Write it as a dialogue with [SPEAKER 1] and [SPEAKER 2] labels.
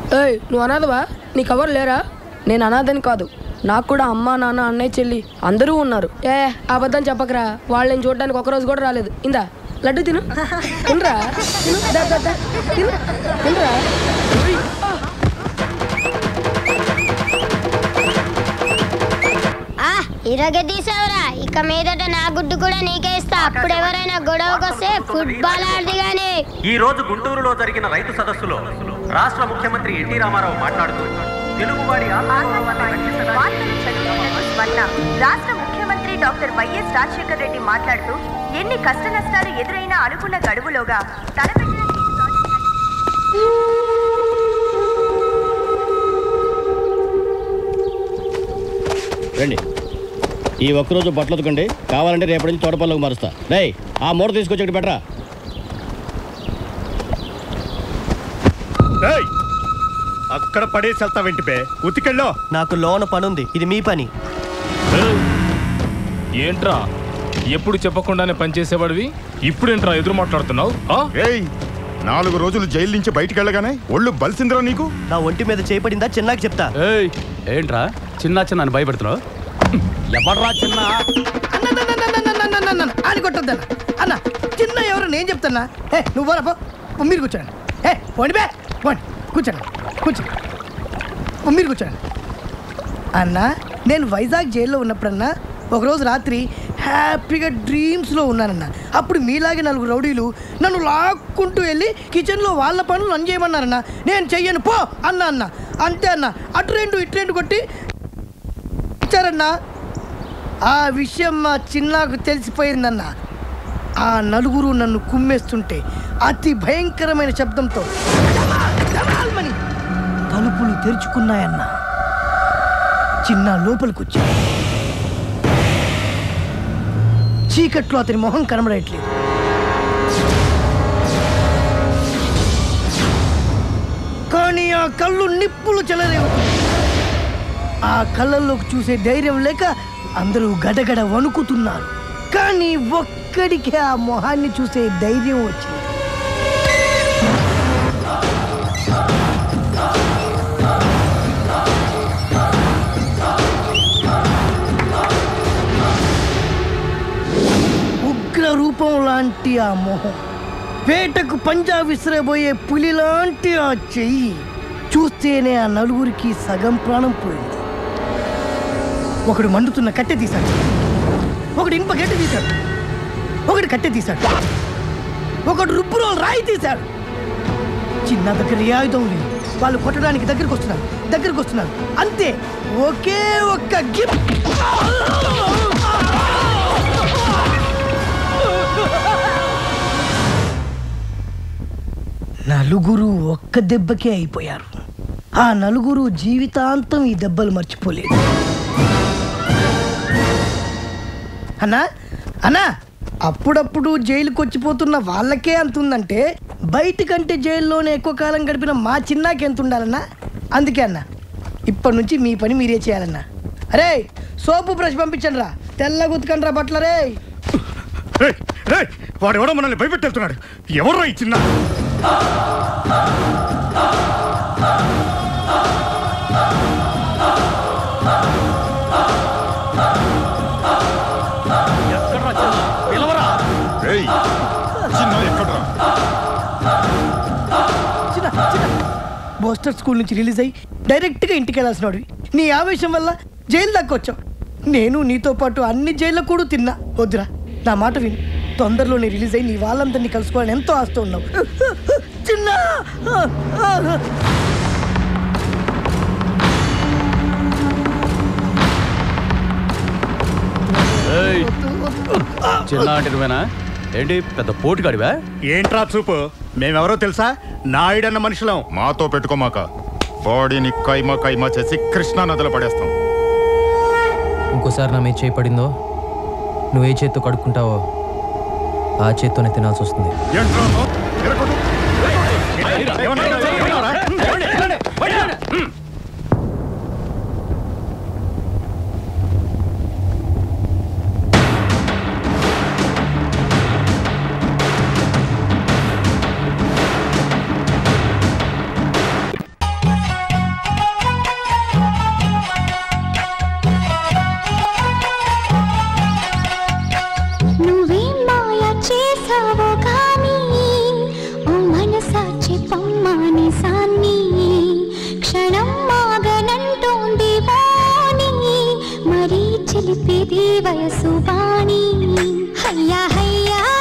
[SPEAKER 1] ఏయ్ నువ్వు అనాథవా నీకు ఎవరు లేరా నేను అనాథని కాదు నాకు కూడా అమ్మ నాన్న అన్నయ్య చెల్లి అందరూ ఉన్నారు ఏ అబద్ధం చెప్పకరా వాళ్ళని చూడడానికి ఒక రోజు కూడా రాలేదు ఇందా లడ్డు తిను తినరా తిను దా, దా, దా. తిను తినరా
[SPEAKER 2] ఆ ఇరగదీసావురా ఇక మీదట నా గుడ్డు కూడా నీకే ఇస్తా అప్పుడు ఎవరైనా గొడవకు వస్తే ఫుట్బాల్ ఆడది గానీ
[SPEAKER 3] ఈ రోజు గుంటూరులో జరిగిన రైతు సదస్సులో రాష్ట్ర ముఖ్యమంత్రి ఎన్టీ రామారావు మాట్లాడుతూ తెలుగువాడి ఆత్మగౌరవాన్ని రక్షించడానికి
[SPEAKER 4] వార్తలు చదువుతున్న స్వర్ణ రాష్ట్ర ముఖ్యమంత్రి డాక్టర్ వైఎస్ రాజశేఖర్ రెడ్డి మాట్లాడుతూ ఎన్ని కష్ట నష్టాలు ఎదురైనా అనుకున్న గడువులోగా తలపెట్టిన ఈ ప్రాజెక్టులను
[SPEAKER 5] రండి ఈ ఒక్కరోజు బట్టలు ఉతకండి కావాలంటే రేపటి నుంచి తోటపల్లికి మారుస్తా రే ఆ మూట తీసుకొచ్చి ఇక్కడ పెట్టరా
[SPEAKER 6] ఏయ్! అక్కడ పడేసి వెళ్తా వెంటిపే ఉతికెళ్ళో
[SPEAKER 7] నాకు లోన పనుంది ఇది మీ పని
[SPEAKER 8] ఏంట్రా ఎప్పుడు చెప్పకుండానే పనిచేసేవాడివి ఇప్పుడేంట్రా ఎదురు మాట్లాడుతున్నావు ఆ?
[SPEAKER 9] ఏయ్ నాలుగు రోజులు జైలు నుంచి బయటికి వెళ్ళగానే ఒళ్ళు బలిసిందిరా నీకు
[SPEAKER 7] నా ఒంటి మీద చేపడిందా చిన్నాకి చెప్తా
[SPEAKER 10] ఏయ్ ఏంట్రా చిన్న చిన్న అని భయపెడుతున్నావు ఎవడ్రా చిన్న
[SPEAKER 11] అని కొట్టొద్దన్న అన్న చిన్న ఎవరు నేను చెప్తున్నా ఏ నువ్వు పోరా పో మీరు కూర్చోండి ఏ పోండి బే పోండి కూర్చోండి కూర్చోండి ఓ, మీరు కూర్చోండి అన్న నేను వైజాగ్ జైల్లో ఉన్నప్పుడన్నా ఒకరోజు రాత్రి హ్యాపీగా డ్రీమ్స్లో ఉన్నానన్న అప్పుడు మీలాగే నలుగురు రౌడీలు నన్ను లాక్కుంటూ వెళ్ళి కిచెన్లో వాళ్ళ పనులు నన్ను చేయమన్నారన్న నేను చెయ్యను పో అన్న అన్న అంతే అన్న అటు రెండు ఇటు రెండు కొట్టి ఇచ్చారన్నా ఆ విషయం మా చిన్నాకు తెలిసిపోయిందన్న ఆ నలుగురు నన్ను కుమ్మేస్తుంటే అతి భయంకరమైన శబ్దంతో "డమాల్మని" తలుపులు తెరుచుకున్నాయన్న చిన్న లోపలికి వచ్చా చీకట్లో అతని మొహం కనబడట్లేదు కానీ ఆ కళ్ళు నిప్పులు చెలరేగుతుంది ఆ కళ్ళల్లోకి చూసే ధైర్యం లేక అందరూ గడగడ వణుకుతున్నారు కానీ ఒక్కడికి ఆ మొహాన్ని చూసే ధైర్యం వచ్చింది ఉగ్ర రూపం లాంటి ఆ మొహం వేటకు పంజా విసిరబోయే పులి లాంటి ఆ చెయ్యి చూస్తేనే ఆ నలుగురికి సగం ప్రాణం పోయింది ఒకడు మండుతున్న కట్టె తీశాడు ఒకడు ఇంప గడ్డి తీశాడు ఒకడు కట్టె తీశాడు ఒకడు రుబ్బురో రాయి తీశాడు చిన్న దగ్గర ఏ ఆయుధం లేదు వాళ్ళు కొట్టడానికి దగ్గరికి వస్తున్నారు దగ్గరికి వస్తున్నారు అంతే ఒకే ఒక్క గిప్ నలుగురు ఒక్క దెబ్బకే అయిపోయారు ఆ నలుగురు జీవితాంతం ఈ దెబ్బలు మర్చిపోలేదు అన్నా అన్నా అప్పుడప్పుడు జైలుకి వచ్చిపోతున్న వాళ్ళకే అంత ఉందంటే బయటకంటే జైల్లోనే ఎక్కువ కాలం గడిపిన మా చిన్నాకి ఎంత ఉండాలన్నా అందుకే అన్న ఇప్పటి నుంచి మీ పని మీరే చేయాలన్నా అరే సోపు బ్రష్ పంపించండి రా తెల్ల గుతకండి రా బట్ల రే
[SPEAKER 6] ఏయ్, ఏయ్, వాడెవడో మనల్ని భయపెట్టేస్తున్నాడు ఎవరు ఈ చిన్న
[SPEAKER 9] ఏయ్ చిన్న ఎక్కడ్రా
[SPEAKER 11] చిన్న చిన్న బోస్టర్ స్కూల్ నుంచి రిలీజ్ అయ్యి డైరెక్ట్గా ఇంటికి వెళ్ళాల్సిన వాడివి నీ ఆవేశం వల్ల జైలు దాకా వచ్చావు నేను నీతో పాటు అన్ని జైల్లో కూడా తిన్నా వద్దురా నా మాట విను తొందరలోనే రిలీజ్ అయ్యి నీ వాళ్ళందరినీ కలుసుకోవాలని ఎంతో ఆస్తూ ఉన్నావు చిన్న
[SPEAKER 10] ఏయ్, చిన్న అంటే నువ్వేనా ఏంటి పెద్ద పోటుగాడివా
[SPEAKER 6] ఏంట్రా చూపు మేమెవరో తెలుసా నాయుడన్న మనుషులం
[SPEAKER 9] మాతో పెట్టుకోమాక బాడీని కైమా కైమా చేసి కృష్ణా నదిలో పడేస్తాం
[SPEAKER 12] ఇంకోసారి నా మీద చేయి పడిందో నువ్వు ఏ చేత్తో కడుక్కుంటావో ఆ చేత్తోనే తినాల్సి వస్తుంది
[SPEAKER 9] ఏంట్రా నువ్వు? ఎరగొట్టు.
[SPEAKER 6] ఏమన్నా? ఏమన్నారా?
[SPEAKER 13] చిలిపిది వయసు వాణి హయ్యా హయ్యా